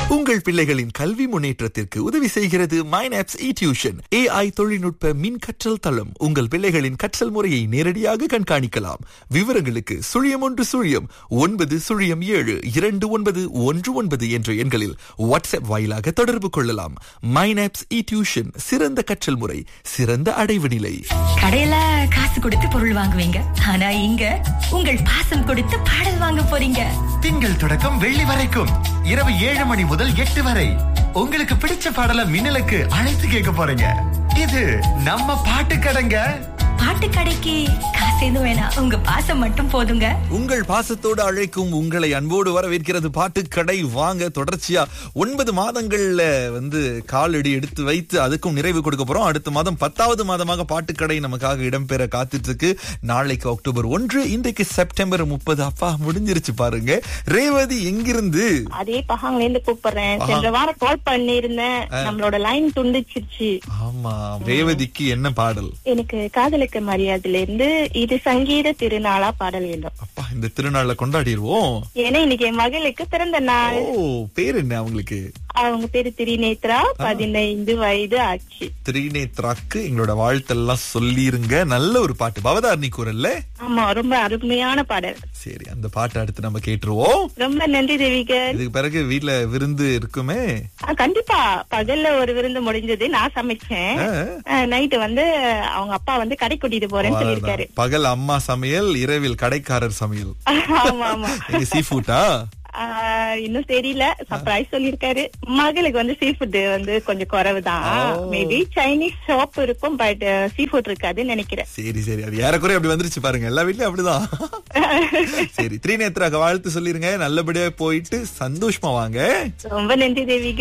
உங்கள் பிள்ளைகளின் கல்வி முன்னேற்றத்திற்கு உதவி செய்கிறது மைனாப்ஸ் இ டியூஷன் ஏஐ தொழில்நுட்ப மின் கற்றல் தளம் உங்கள் பிள்ளைகளின் கற்றல் முறையை நேரடியாக கண்காணிக்கலாம் விவரங்களுக்கு சுழியம் ஒன்று சுழியம் ஒன்பது சுழியம் ஏழு இரண்டு ஒன்பது ஒன்று ஒன்பது என்ற எண்களில் வாட்ஸ்அப் வாயிலாக தொடர்பு கொள்ளலாம் மைனாப்ஸ் இ டியூஷன் சிறந்த கற்றல் முறை சிறந்த அடைவு நிலை கடையில காசு கொடுத்து பொருள் வாங்குவீங்க ஆனா இங்க உங்கள் பாசம் கொடுத்து பாடல் வாங்க போறீங்க திங்கள் தொடக்கம் வெள்ளி வரைக்கும் இரவு ஏழு மணி முதல் எட்டு வரை உங்களுக்கு பிடிச்ச பாடல மின்னலுக்கு அழைத்து கேட்க போறீங்க இது நம்ம பாட்டு கடைங்க பாட்டு கடைக்கு காசு எதுவும் வேணாம் உங்க பாசம் மட்டும் போதுங்க உங்கள் பாசத்தோடு அழைக்கும் உங்களை அன்போடு வரவேற்கிறது பாட்டுக்கடை வாங்க தொடர்ச்சியா ஒன்பது மாதங்கள்ல வந்து காலடி எடுத்து வைத்து அதுக்கும் நிறைவு கொடுக்க போறோம் அடுத்த மாதம் பத்தாவது மாதமாக பாட்டுக்கடை நமக்காக இடம்பெற காத்துட்டு இருக்கு நாளைக்கு அக்டோபர் ஒன்று இன்றைக்கு செப்டம்பர் முப்பது அப்பா முடிஞ்சிருச்சு பாருங்க ரேவதி எங்கிருந்து அதே பகாங்ல இருந்து கூப்பிடுறேன் பகாங். சென்ற வாரம் கால் பண்ணிருந்தேன் நம்மளோட லைன் துண்டிச்சிருச்சு ஆமா ரேவதிக்கு என்ன பாடல் எனக்கு காதலுக்கு மரியாதையில இருந்து இது சங்கீத திருநாளா பாடல் வேண்டும் அப்பா இந்த திருநாள்ல கொண்டாடிடுவோம் ஏன்னா இன்னைக்கு என் மகளுக்கு பிறந்த நாள் ஓ பேர் என்ன அவங்களுக்கு அவங்க பேரு திரிநேத்ரா பதினைந்து வயது ஆச்சு திரிநேத்ராக்கு எங்களோட வாழ்த்தெல்லாம் சொல்லிருங்க நல்ல ஒரு பாட்டு பவதாரணி குரல்ல ஆமா ரொம்ப அருமையான பாடல் சரி அந்த பாட்டை அடுத்து நம்ம கேட்டுருவோம் ரொம்ப நன்றி தேவிகர் இதுக்கு பிறகு வீட்ல விருந்து இருக்குமே ஆ, கண்டிப்பா பகல்ல ஒரு விருந்து முடிஞ்சது நான் சமைச்சேன் நைட்டு வந்து அவங்க அப்பா வந்து கடை கூட்டிட்டு போறேன்னு சொல்லியிருக்காரு பகல் அம்மா சமையல் இரவில் கடைக்காரர் சமையல் ஆமா ஆமா சீ ஃபுட்டா ஆ, இன்னும் தெரியல சர்ப்ரைஸ் சொல்லிருக்காரு மகளுக்கு வந்து சீ ஃபுட் வந்து கொஞ்சம் குறைவுதான் Oh. மேபி சைனீஸ் ஷாப் இருக்கும் பட் சீ ஃபுட் இருக்காதுன்னு நினைக்கிறேன் சரி சரி அது ஏறக்குறைய அப்படி வந்துருச்சு பாருங்க எல்லா வீட்லயும் அப்படிதான் சரி திரிநேத்ராக வாழ்த்து சொல்லிருங்க நல்லபடியா போயிட்டு சந்தோஷமா வாங்க ரொம்ப நன்றி தேவிக